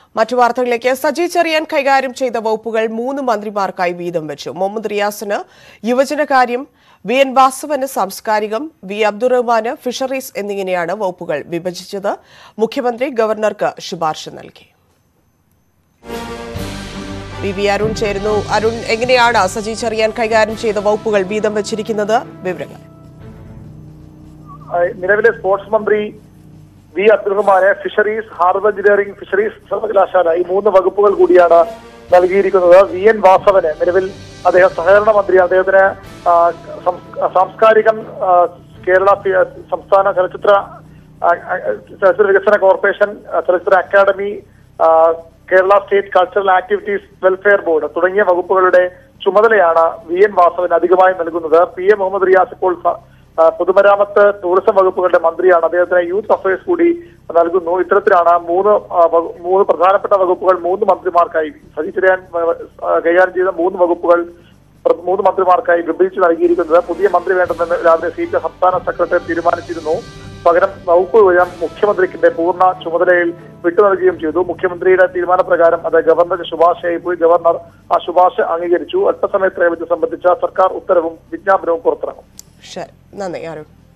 മറ്റു വാർത്തകളിലേക്ക് സജി ചെറിയാൻ കൈകാര്യം ചെയ്ത വകുപ്പുകൾ മൂന്ന് മന്ത്രിമാർക്കായി വീതം വെച്ചു മുഹമ്മദ് റിയാസിന് യുവജനകാര്യം വി എൻ വാസവന് സാംസ്കാരികം വി അബ്ദുറഹ്മാന് ഫിഷറീസ് എന്നിങ്ങനെയാണ് വകുപ്പുകൾ വിഭജിച്ചത് മുഖ്യമന്ത്രി ഗവർണർക്ക് ശുപാർശ നൽകി വി വി അരുൺ ചേരുന്നു അരുൺ എങ്ങനെയാണ് സജി ചെറിയാൻ കൈകാര്യം ചെയ്ത വകുപ്പുകൾ വീതം വെച്ചിരിക്കുന്നത് വിവരങ്ങൾ ആഹ് നിലവിലെ സ്പോർട്സ് മന്ത്രി വി അബ്ദുറഹ്മാന് ഫിഷറീസ് ഹാർബർ എഞ്ചിനീയറിംഗ് ഫിഷറീസ് സർവകലാശാല ഈ മൂന്ന് വകുപ്പുകൾ കൂടിയാണ് നൽകിയിരിക്കുന്നത് വി എൻ വാസവന് നിലവിൽ അദ്ദേഹം സഹകരണ മന്ത്രിയാണ് അദ്ദേഹത്തിന് ആഹ് സംസ്- സാംസ്കാരികം ആഹ് കേരള ഫി- സംസ്ഥാന ചലച്ചിത്ര ആഹ് ആഹ് ചലച്ചിത്ര വികസന കോർപ്പറേഷൻ ആഹ് ചലച്ചിത്ര അക്കാദമി ആഹ് Kerala state cultural activities welfare board തുടങ്ങിയ വകുപ്പുകളുടെ ചുമതലയാണ് വി എൻ വാസവന് അധികമായി നൽകുന്നത് പി എ മുഹമ്മദ് റിയാസ് ഇപ്പോൾ സ- ആ, പൊതുമരാമത്ത് ടൂറിസം വകുപ്പുകളുടെ മന്ത്രിയാണ് അദ്ദേഹത്തിന് യൂത്ത് അഫയേഴ്സ് കൂടി നൽകുന്നു ഇത്തരത്തിലാണ് മൂന്ന് ആ, വകു- മൂന്ന് പ്രധാനപ്പെട്ട വകുപ്പുകൾ മൂന്ന് മന്ത്രിമാർക്കായി സജി ചെറിയാൻ ആ, കൈകാര്യം ചെയ്ത മൂന്ന് വകുപ്പുകൾ പ്ര- മൂന്ന് മന്ത്രിമാർക്കായി വിഭജിച്ച് നൽകിയിരിക്കുന്നത് പുതിയ മന്ത്രി വേണ്ടെന്ന് രാവിലെ സി പി എം സംസ്ഥാന സെക്രട്ടറി തീരുമാനിച്ചിരുന്നു പകരം വകുപ്പ് വിവരം മുഖ്യമന്ത്രിക്കിന്റെ പൂർണ്ണ ചുമതലയിൽ വിട്ടു നൽകുകയും ചെയ്തു മുഖ്യമന്ത്രിയുടെ തീരുമാനപ്രകാരം അത് ഗവർണർക്ക് ശുപാർശയായി പോയി ഗവർണർ ആ ശുപാർശ അംഗീകരിച്ചു അല്പസമയത്തിനകം ഇത് സംബന്ധിച്ച സർക്കാർ ഉത്തരവും വിജ്ഞാപനവും പുറത്തിറങ്ങും ശരി നന്ദി അരുൺ